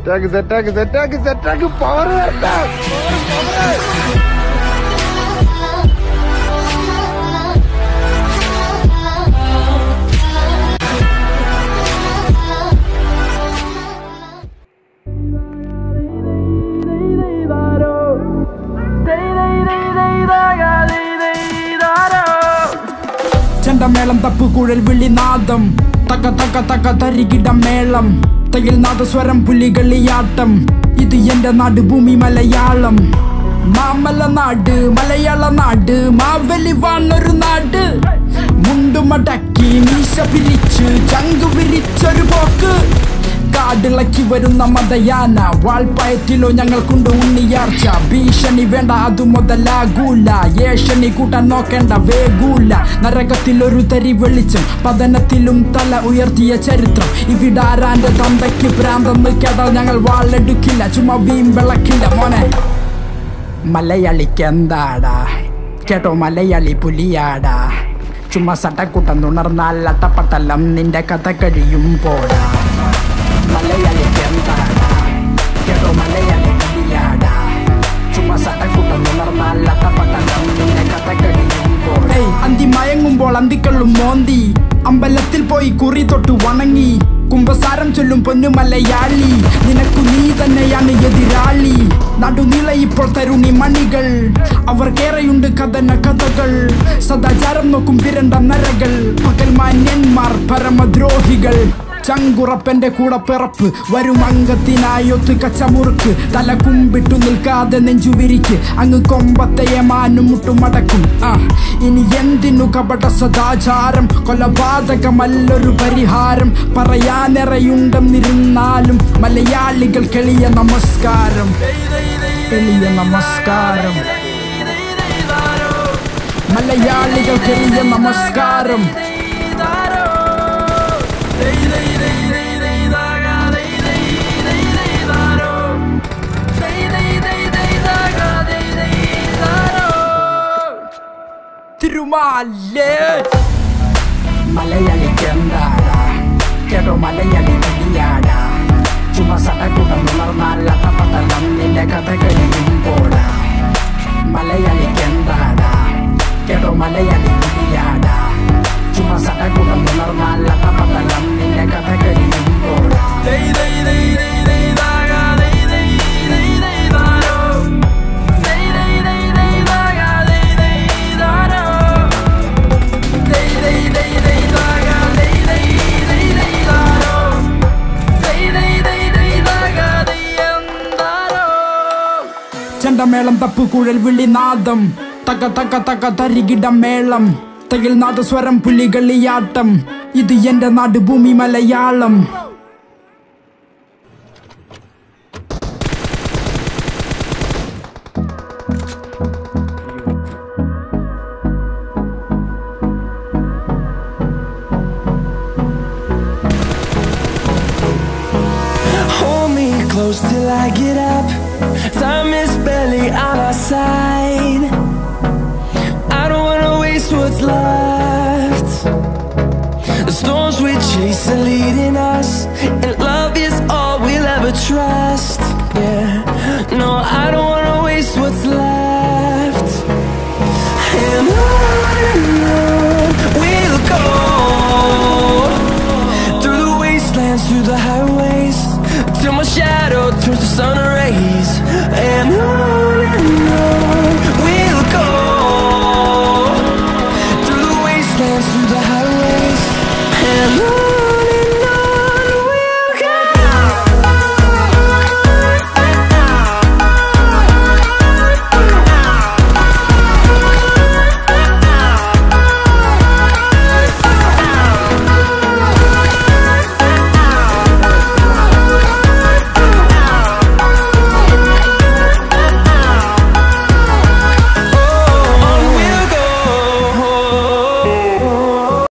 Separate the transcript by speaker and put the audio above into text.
Speaker 1: സെറ്റാക്ക് സെറ്റാക്ക് സെറ്റാക്ക് സെറ്റാക്ക് power
Speaker 2: ചെണ്ടമേളം തപ്പുകുഴൽ വിളിനാദം തക്ക തക്ക തക്ക തരികിട മേളം തയിൽ നാദസ്വരം പുലികളിയാട്ടം ഇത് എന്റെ നാട് ഭൂമി മലയാളം മാമല നാട് മലയാള നാട് മാവലി വാണൊരു നാട് മുണ്ടുമടക്കി മീശ പിരിച്ച് ചങ്ക് വിരിച്ചൊരു പോക്ക് കാടിളക്കി വരുന്ന മതയാന വാൾപ്പയറ്റിലോ ഞങ്ങൾക്കുണ്ട് ഉണ്ണിയാർച്ച ഭീഷണി വേണ്ട അതു മുതലാകൂല ഏഷണി കൂട്ടാൻ നോക്കേണ്ട വേഗൂല നരകത്തിൽ ഒരു തരി വെളിച്ചം പതനത്തിലും തല ഉയർത്തിയ ചരിത്രം ഇവിടാരാന്റെ തന്തയ്ക്ക് ഭ്രാന്തെന്ന് കേട്ടാൽ ഞങ്ങൾ വാളെടുക്കില്ല ചുമ്മാ വീം വിളക്കില്ല മോനെ മലയാളിക്ക് എന്താടാ കേട്ടോ മലയാളി പുലിയാടാ ചുമ്മാ സട്ടക്കുട്ടം തുണർന്നാൽ അട്ടപ്പട്ടലം നിന്റെ കഥ കഴിയും പോടാ മലയാളിക്ക് എന്താടാ കേട്ടോ മലയാളി പുലിയാടാ ചുമ്മാ സട്ടക്കുട്ടം തുണർന്നാൽ അട്ടപ്പട്ടലം നിന്റെ കഥ കഴിയും പോടാ അന്തി മയങ്ങുമ്പോൾ അന്തിക്കള്ളും മോന്തി അമ്പലത്തിൽ പോയി കുറി തൊട്ട് വണങ്ങി കുംഭസാരം ചൊല്ലും പൊന്നു മലയാളി നിനക്കു നീ തന്നെയാണ് എതിരാളി നടുനില ഇപ്പോൾ തരുണി മണികൾ അവർക്കേറെയുണ്ട് കഥന കഥകൾ സദാചാരം നോക്കും വിരണ്ട നരകൾ പകൽ മാന്യന്മാർ പരമദ്രോഹികൾ ചങ്കുറപ്പന്റെ കൂടെ പിറപ്പ് വരും അംഗത്തിനായൊത്ത് കച്ചമുറുക്ക് തല കുമ്പിട്ടു നിൽക്കാതെ നെഞ്ചുവിരിക്ക് അങ്ങ് കൊമ്പത്തെ മാനും മുട്ടുമടക്കും ആ ഇനി എന്തിനു കപട സദാചാരം കൊലപാതകമല്ലൊരു പരിഹാരം പറയാനിറയുണ്ടെന്നിരുന്നാലും മലയാളികൾ കെളിയ നമസ്കാരം എളിയ നമസ്കാരം മലയാളികൾ കെളിയ നമസ്കാരം തിരുമാലേ മലയാളിക്ക് എന്താടാ കേട്ടോ മലയാളി വലിയാടാ ചുമ സടക്കൂട്ടം ഉണർന്നാൽ അത്തപ്പത്തലം നിന്റെ കഥ കഴിയും പോടാ മലയാളിക്ക് എന്താടാ കേട്ടോ മലയാളി വലിയാടാ ചുമ സടക്കൂട്ടം ഉണർന്നാൽ അത്തപ്പത്തലം നിന്റെ കഥ കഴിയും പോടാ ചെണ്ടമേളം തപ്പുകുഴൽ വിളിനാദം തക തക തക തരികിട മേളം തയിൽ നാദസ്വരം പുലികളിയാട്ടം ഇത് എന്റെ നാട് ഭൂമി Malayalam
Speaker 3: Hold me close till I get up. Time is barely on our side. I don't wanna waste what's left. The storms we chase are leading us, and love is all we'll ever trust. Yeah, no, I don't wanna waste what's left. And on and on we'll go through the wastelands, through the highways, till my shadow turns to sun rays. And on and on we'll go through the wastelands, through the highways, and on.